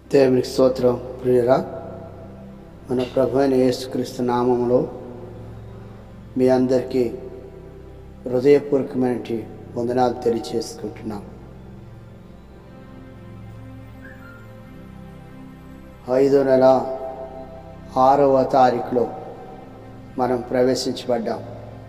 దేవునికి స్తోత్రం ప్రియరా మన ప్రభు అయిన యేసుక్రీస్తు నామంలో మీ అందరికీ హృదయపూర్వకమైన వందనాలు తెలియచేసుకుంటున్నాం ఐదో నెల ఆరవ తారీఖులో మనం ప్రవేశించబడ్డాం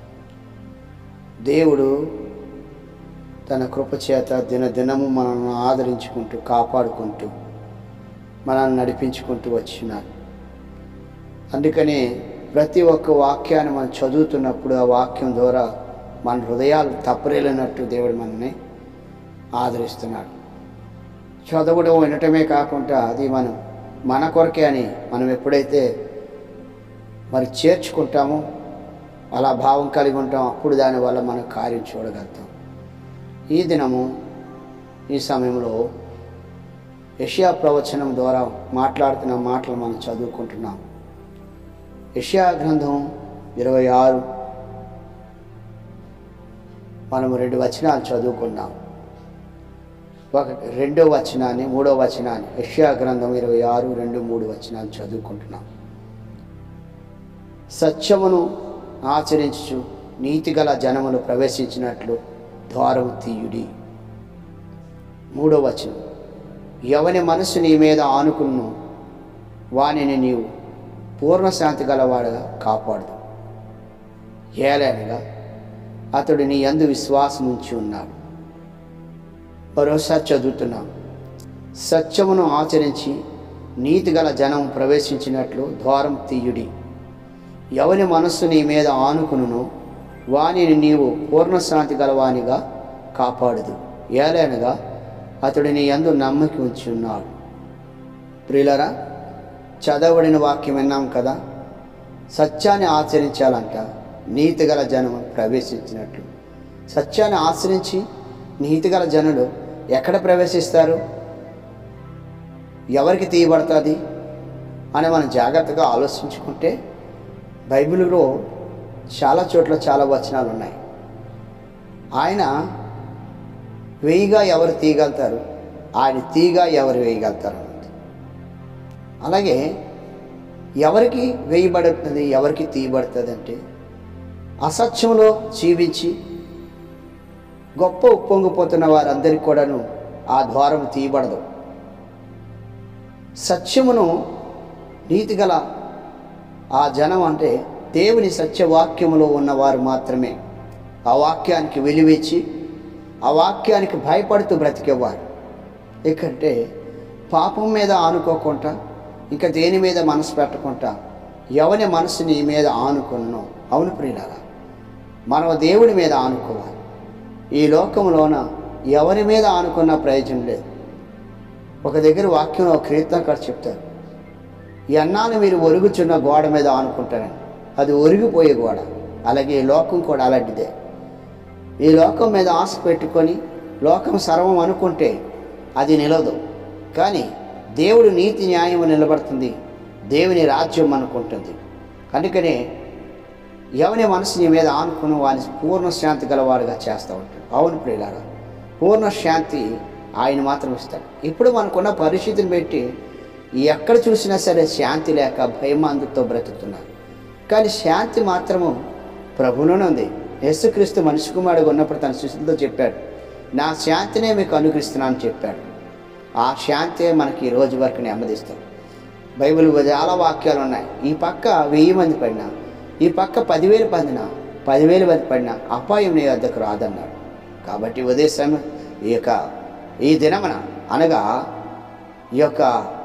దేవుడు తన కృపచేత దినదినము మనల్ని ఆదరించుకుంటూ కాపాడుకుంటూ మనల్ని నడిపించుకుంటూ వచ్చినారు అందుకని ప్రతి ఒక్క వాక్యాన్ని మనం చదువుతున్నప్పుడు ఆ వాక్యం ద్వారా మన హృదయాలు తప్పరేలినట్టు దేవుడు మనల్ని ఆదరిస్తున్నాడు చదవడం వినటమే కాకుండా అది మనం మన కొరకే అని మనం ఎప్పుడైతే మరి చేర్చుకుంటామో అలా భావం కలిగి ఉంటాం అప్పుడు దానివల్ల మనం కార్యం చూడగలుగుతాం ఈ దినము ఈ సమయంలో యషియా ప్రవచనం ద్వారా మాట్లాడుతున్న మాటలు మనం చదువుకుంటున్నాం యషియా గ్రంథం ఇరవై ఆరు మనము రెండు వచనాలు చదువుకున్నాం ఒక రెండో వచనాన్ని మూడో వచనాన్ని యషియా గ్రంథం ఇరవై ఆరు రెండు మూడు వచనాలు చదువుకుంటున్నాం సత్యమును ఆచరించు నీతిగల జనములు ప్రవేశించినట్లు ద్వారము తీయుడి మూడో వచనం ఎవని మనసు నీ మీద ఆనుకున్ను వానిని నీవు పూర్ణశాంతి గలవాడుగా కాపాడు ఏలనగా అతడు నీ యందు విశ్వాసం ఉంచి ఉన్నాడు మరోసారి చదువుతున్నాం సత్యమును ఆచరించి నీతిగల జనం ప్రవేశించినట్లు ద్వారం తీయుడి ఎవని మనస్సు నీ మీద ఆనుకును వానిని నీవు పూర్ణశాంతి గలవానిగా కాపాడదు ఏలైనగా అతడు నీ యందు నమ్మకి ఉంచి ఉన్నాడు ప్రియులరా చదవడిన వాక్యం విన్నాం కదా సత్యాన్ని ఆచరించాలంట నీతిగల జనం ప్రవేశించినట్లు సత్యాన్ని ఆచరించి నీతిగల జనులు ఎక్కడ ప్రవేశిస్తారు ఎవరికి తీయబడుతుంది అని మనం జాగ్రత్తగా ఆలోచించుకుంటే బైబిల్లో చాలా చోట్ల చాలా వచనాలు ఉన్నాయి ఆయన వెయ్యిగా ఎవరు తీయగలుగుతారు ఆయన తీగా ఎవరు వేయగలుగుతారు అన్నది అలాగే ఎవరికి వేయబడుతుంది ఎవరికి తీయబడుతుంది అంటే అసత్యంలో జీవించి గొప్ప ఉప్పొంగిపోతున్న వారందరికీ కూడాను ఆ ద్వారం తీయబడదు సత్యమును నీతిగల ఆ జనం అంటే దేవుని సత్యవాక్యములో ఉన్నవారు మాత్రమే ఆ వాక్యానికి విలువిచ్చి ఆ వాక్యానికి భయపడుతూ బ్రతికేవారు ఎందుకంటే పాపం మీద ఆనుకోకుండా ఇంకా దేని మీద మనసు పెట్టకుండా ఎవని మనసు నీ మీద ఆనుకున్నో అవును ప్రియులారా మనం దేవుడి మీద ఆనుకోవాలి ఈ లోకంలోన ఎవరి మీద ఆనుకున్న ప్రయోజనం లేదు ఒక దగ్గర వాక్యంలో ఒక కీర్తనకారు చెప్తారు ఎన్నాళ్ళు మీరు ఒరుగుచున్న గోడ మీద ఆనుకుంటారని అది ఒరిగిపోయే గోడ అలాగే ఈ లోకం కూడా అలాంటిదే ఈ లోకం మీద ఆశ పెట్టుకొని లోకం సర్వం అనుకుంటే అది నిలవదు కానీ దేవుడు నీతి న్యాయం నిలబడుతుంది దేవుని రాజ్యం అనుకుంటుంది అందుకనే ఎవని మనసు నీ మీద ఆనుకుని వాని పూర్ణ శాంతి గలవాడుగా చేస్తూ ఉంటాడు అవును ప్రియులారా పూర్ణ శాంతి ఆయన మాత్రం ఇస్తాడు ఇప్పుడు మనకున్న పరిస్థితిని పెట్టి ఎక్కడ చూసినా సరే శాంతి లేక భయమాందుతో బ్రతుకుతున్నారు కానీ శాంతి మాత్రము ప్రభులోనే ఉంది యేసుక్రీస్తు మనిషి కుమారుడు ఉన్నప్పుడు తన శిష్యులతో చెప్పాడు నా శాంతినే మీకు అనుగ్రహిస్తున్నానని చెప్పాడు ఆ శాంతే మనకి ఈ రోజు వరకు నెమ్మదిస్తాం బైబిల్ చాలా వాక్యాలు ఉన్నాయి ఈ పక్క వెయ్యి మంది పడినా ఈ పక్క పదివేలు పడినా పదివేలు మంది పడినా అపాయం నీ వద్దకు రాదన్నాడు కాబట్టి ఉదయం ఈ యొక్క ఈ దినమున అనగా ఈ యొక్క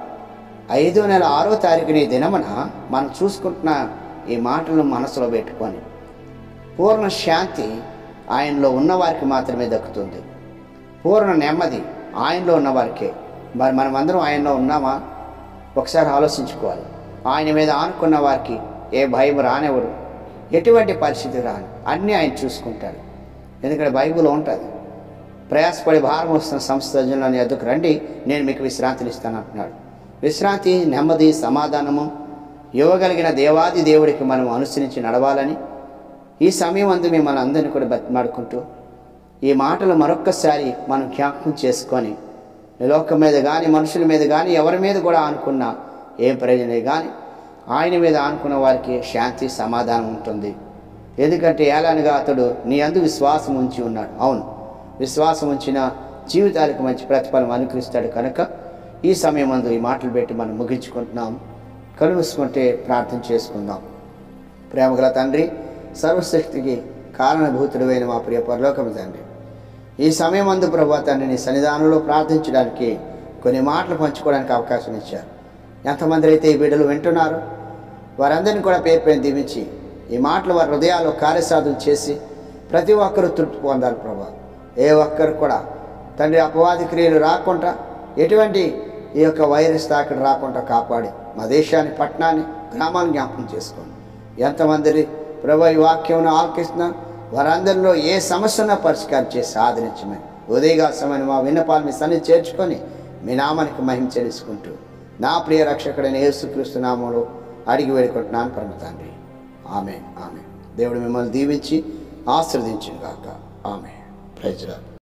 ఐదో నెల ఆరో తారీఖున ఈ దినమున మనం చూసుకుంటున్న ఈ మాటలను మనసులో పెట్టుకొని పూర్ణ శాంతి ఆయనలో ఉన్నవారికి మాత్రమే దక్కుతుంది పూర్ణ నెమ్మది ఆయనలో ఉన్నవారికే మరి మనమందరం ఆయనలో ఉన్నామా ఒకసారి ఆలోచించుకోవాలి ఆయన మీద ఆనుకున్న వారికి ఏ భయం రానివ్వడు ఎటువంటి పరిస్థితి రాను అన్నీ ఆయన చూసుకుంటాడు ఎందుకంటే బైబిల్ ఉంటుంది ప్రయాసపడి భారం వస్తున్న సంస్థ జనులని ఎద్దుకు రండి నేను మీకు విశ్రాంతిని ఇస్తాను అంటున్నాడు విశ్రాంతి నెమ్మది సమాధానము ఇవ్వగలిగిన దేవాది దేవుడికి మనం అనుసరించి నడవాలని ఈ సమయం అందు మిమ్మల్ని అందరినీ కూడా బతిమాడుకుంటూ ఈ మాటలు మరొక్కసారి మనం జ్ఞాపకం చేసుకొని ఈ లోకం మీద కానీ మనుషుల మీద కానీ ఎవరి మీద కూడా ఆనుకున్నా ఏం ప్రయోజనం కానీ ఆయన మీద ఆనుకున్న వారికి శాంతి సమాధానం ఉంటుంది ఎందుకంటే ఏలానగా అతడు నీ అందు విశ్వాసం ఉంచి ఉన్నాడు అవును విశ్వాసం ఉంచిన జీవితాలకు మంచి ప్రతిఫలం అనుకరిస్తాడు కనుక ఈ సమయం మందు ఈ మాటలు పెట్టి మనం ముగించుకుంటున్నాం కలుసుకుంటే ప్రార్థన చేసుకుందాం ప్రేమగల తండ్రి సర్వశక్తికి కారణభూతుడైన మా ప్రియ పరలోకము తండ్రి ఈ సమయం అందు ప్రభా తండ్రి నీ సన్నిధానంలో ప్రార్థించడానికి కొన్ని మాటలు పంచుకోవడానికి అవకాశం ఇచ్చారు ఎంతమంది అయితే ఈ బిడ్డలు వింటున్నారు వారందరినీ కూడా పేరు పేరు దీవించి ఈ మాటలు వారి హృదయాల్లో కార్యసాధన చేసి ప్రతి ఒక్కరూ తృప్తి పొందాలి ప్రభా ఏ ఒక్కరు కూడా తండ్రి అపవాది క్రియలు రాకుండా ఎటువంటి ఈ యొక్క వైరస్ తాకిడి రాకుండా కాపాడి మా దేశాన్ని పట్టణాన్ని గ్రామాన్ని జ్ఞాపకం చేసుకోండి ఎంతమంది ప్రభు ఈ వాక్యం ఆలకిస్తున్నా వారందరిలో ఏ సమస్యను పరిష్కారం చేసి సాధనించమని ఉదయగా సమయం మా విన్నపాలు మీ సన్ని చేర్చుకొని మీ నామానికి మహిమ చెల్లించుకుంటూ నా ప్రియ రక్షకుడైన యేసుక్రీస్తు నామంలో అడిగి వేడుకుంటున్నాను పరమ తండ్రి ఆమె ఆమె దేవుడు మిమ్మల్ని దీవించి ఆశీర్వదించిన గాక ఆమె ప్రైజ్రాలు